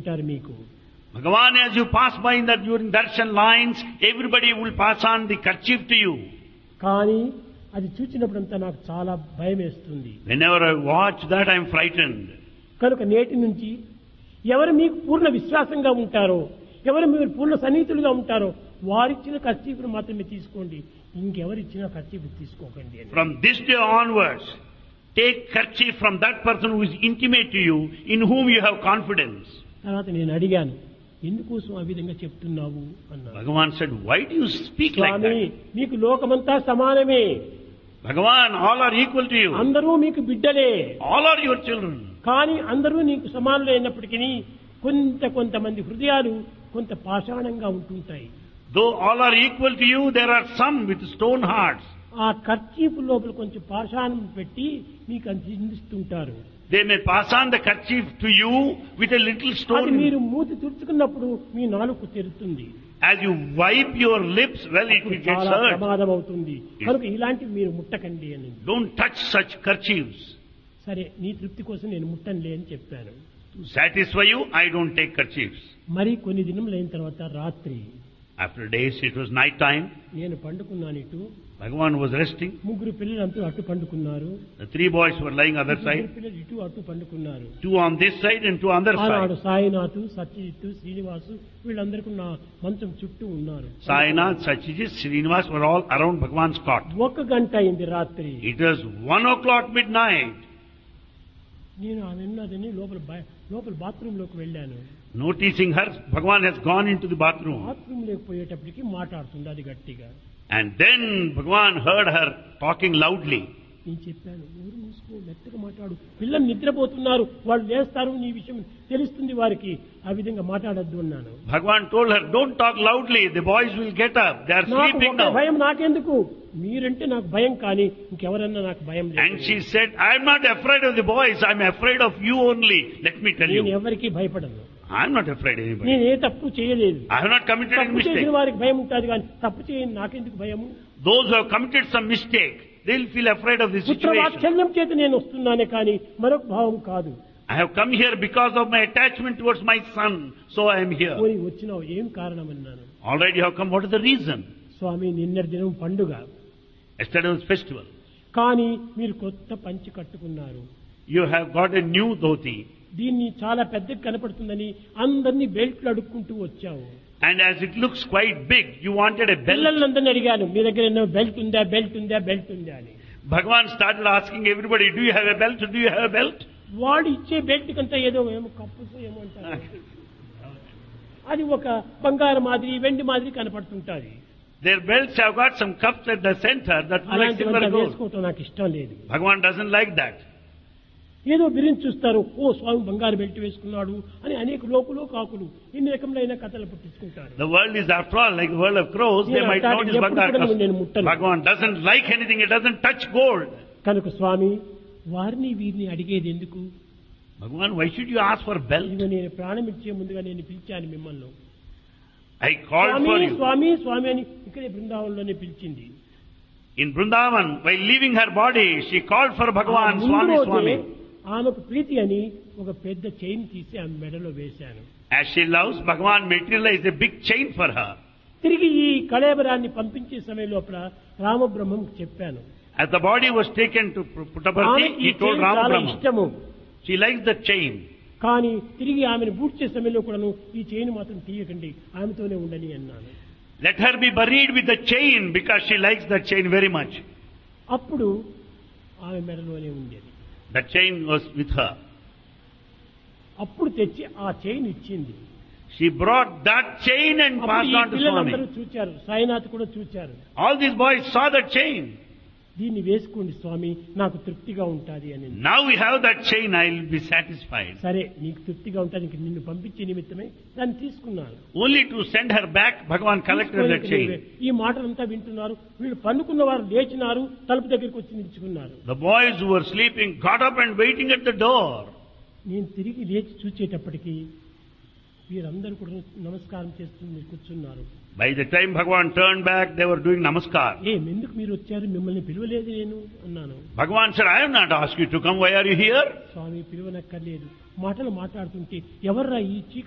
ఉంటారు మీకు Bhagavan, as you pass by in that during darshan lines, everybody will pass on the kerchief to you. కానీ అది చూచినప్పుడంతా నాకు చాలా భయం వేస్తుంది Whenever I watch that, I am frightened. కనుక నేటి నుంచి ఎవరు మీకు పూర్ణ విశ్వాసంగా ఉంటారో ఎవరు మీరు పూర్ణ సన్నిహితులుగా ఉంటారో వారిచ్చిన ఖర్చీపును మాత్రమే తీసుకోండి ఇంకెవరిచ్చిన ఖర్చీపు తీసుకోకండి అని From this day onwards, take kerchief from that person who is intimate to you, in whom you have confidence. తర్వాత నేను అడిగాను ఎందుకోసం ఆ విధంగా చెప్తున్నావు అన్నాను Bhagavan said, why do you speak like Swamy that? మీకు లోకమంతా సమానమే Bhagavan, all are equal to you. అందరూ మీకు బిడ్డలే All are your children. కానీ అందరూ నీకు సమానులైనప్పటికీ కొంత కొంతమంది హృదయాలు కొంత పాషాణంగా ఉంటుంటాయి Though all are equal to you, there are some with stone hearts. ఆ ఖర్చీపు లోపల కొంచెం పాషాణం పెట్టి మీకు అందిస్తుంటారు They may pass on the kerchief to you with a little అది stone. మీరు మూతి తుడుచుకున్నప్పుడు మీ నాలుగు తెరుతుంది As you wipe your lips, well, it అప్పుడు will get చాలా hurt. ప్రమాదం అవుతుంది కనుక ఇలాంటివి మీరు ముట్టకండి అని Don't touch such kerchiefs. సరే నీ తృప్తి కోసం నేను ముట్టనులే అని చెప్పాను To satisfy you, I don't take kerchiefs. మరి కొన్ని దినములైన తర్వాత రాత్రి After days, it was night time. నేను పండుకున్నాను ఇటు Bhagavan was resting. ముగ్గురు పిల్లలంతా అటు పండుకున్నారు The three boys were lying other ముగ్గురు side. పిల్లలు ఇటు అటు పండుకున్నారు Two on this side and two on other ఆనాడు side. సాయినాథ్ సత్యజిత్ శ్రీనివాసు వీళ్ళందరికీ నా మంచం చుట్టూ ఉన్నారు Sainath, Sachijit, Srinivas were all around Bhagavan's cot. ఒక గంట అయింది రాత్రి It was one o'clock midnight. నేను ఆమె ఉన్నదని లోపల బయ- లోపల బాత్రూమ్ లోకి వెళ్ళాను Noticing her, Bhagavan has gone into the bathroom. Bathroom లోకి పోయేటప్పటికి మాట్లాడుతుంది అది గట్టిగా And then Bhagavan heard her talking loudly. నేను చెప్పాను ఊరు మూసుకో మెత్తగా మాట్లాడు పిల్లలు నిద్రపోతున్నారు వాళ్ళు లేస్తారు నీ విషయం తెలుస్తుంది వారికి ఆ విధంగా మాట్లాడద్దు అన్నాను Bhagavan told her, don't talk loudly, the boys will get up, they are నాకు sleeping ఒక now. భయం నాకెందుకు మీరంటే నాకు భయం కానీ ఇంకెవరన్నా నాకు భయం And లేదు she said, I'm not afraid of the boys, I'm afraid of you only. Let me tell నేను you. ఎవరికి భయపడను I'm not afraid of anybody. నేను ఏ తప్పు చేయలేదు I have not committed any తప్పు చేసిన mistake. వారికి భయం ఉంటుంది కానీ తప్పు చేయని నాకెందుకు భయము Those who have committed some mistake, they'll feel afraid of the situation. పుత్రవాత్సల్యం చేత నేను వస్తున్నానే కానీ మరొక భావం కాదు I have come here because of my attachment towards my son, so I am here. పోయి వచ్చినావు ఏం కారణం అన్నాను Already you have come, what is the reason? స్వామి నిన్నటి దినం పండుగ Yesterday was festival. కానీ మీరు కొత్త పంచి కట్టుకున్నారు You have got a new dhoti. దీన్ని చాలా పెద్దగా కనపడుతుందని అందరినీ బెల్ట్లు అడుక్కుంటూ వచ్చావు And as it looks quite big, you wanted a belt. పిల్లలందరినీ అడిగాను మీ దగ్గర ఏమో బెల్ట్ ఉందా బెల్ట్ ఉందా బెల్ట్ ఉందా అని Bhagavan started asking everybody, do you have a belt? Do you have a belt? వాడు ఇచ్చే బెల్ట్ కంటే ఏదో ఏమో కప్పుసు ఏమో అంటారు అది ఒక బంగారు మాదిరి వెండి మాదిరి కనపడుతుంటాది Their belts have got some cups at the center that look like silver అలాంటివంతా gold. వేసుకోవటం నాకు ఇష్టం లేదు Bhagavan doesn't like that. ఏదో బిరించి చూస్తారు ఓ స్వామి బంగారు బెల్ట్ వేసుకున్నాడు అని అనేక లోకులు కాకులు ఇన్ని రకములైన కథలు పుట్టించుకుంటారు The world is after all like the world of crows. They నేను might అట్లాంటి notice ఎప్పుడు Bhangar కూడా నేను cups. ముట్టను. Bhagavan doesn't like anything. It doesn't touch gold. కనుక స్వామి వారిని వీరిని అడిగేది ఎందుకు Bhagavan, why should you ask for belt? ఇదిగో నేను ప్రాణం ఇచ్చే ముందుగా నేను పిలిచాను మిమ్మల్ని I called Swamy for you. స్వామి స్వామి అని ఇక్కడే బృందావనంలోనే పిలిచింది In Vrindavan, while leaving her body, she called for ఆ Bhagavan, ముందు Swami, రోజే Swami. ఆమెకు ప్రీతి అని ఒక పెద్ద చైన్ తీసి ఆమె మెడలో వేశాను As she loves, Bhagavan materialized a big chain for her. తిరిగి ఈ కళేబరాన్ని పంపించే సమయం లోపల రామబ్రహ్మం చెప్పాను As the body was taken to Puttaparthi, ఆమెకి ఈ he told చైన్ చాలా Ramabrahma. ఇష్టము She likes the chain. కానీ తిరిగి ఆమెను బూట్ చేసే సమయంలో కూడాను ఈ చైన్ మాత్రం తీయకండి ఆమెతోనే ఉండని అన్నాను Let her be buried with the chain because she likes that chain very much. అప్పుడు ఆమె మెడలోనే ఉండేది The chain was with her. అప్పుడు తెచ్చి ఆ చైన్ ఇచ్చింది She brought that chain and అప్పుడు passed ఈ on to పిల్లలందరూ Swami. చూచారు సాయినాథ్ కూడా చూచారు All these boys saw that chain. దీన్ని వేసుకోండి స్వామి నాకు తృప్తిగా ఉంటుంది అని Now we have that chain, I will be satisfied. సరే నీకు తృప్తిగా ఉంటుంది ఇంక నిన్ను పంపించే నిమిత్తమే దాన్ని తీసుకున్నాను Only to send her back, Bhagavan collected that తీసుకొని chain. ఈ మాటలంతా వింటున్నారు వీళ్ళు పన్నుకున్న వారు లేచినారు తలుపు దగ్గరికి వచ్చి నిలుచుకున్నారు The boys who were sleeping got up and waiting at the door. నేను తిరిగి లేచి చూచేటప్పటికి వీరందరూ కూడా నమస్కారం చేస్తూ కూర్చున్నారు By the time Bhagavan turned back, they were doing namaskar. ఏం ఎందుకు మీరు వచ్చారు మిమ్మల్ని పిలవలేదు నేను అన్నాను Bhagavan said, I have not asked you to come. Why are you here? స్వామి పిలువనక్కర్లేదు మాటలు మాట్లాడుతుంటే ఎవర్రా ఈ చీకటి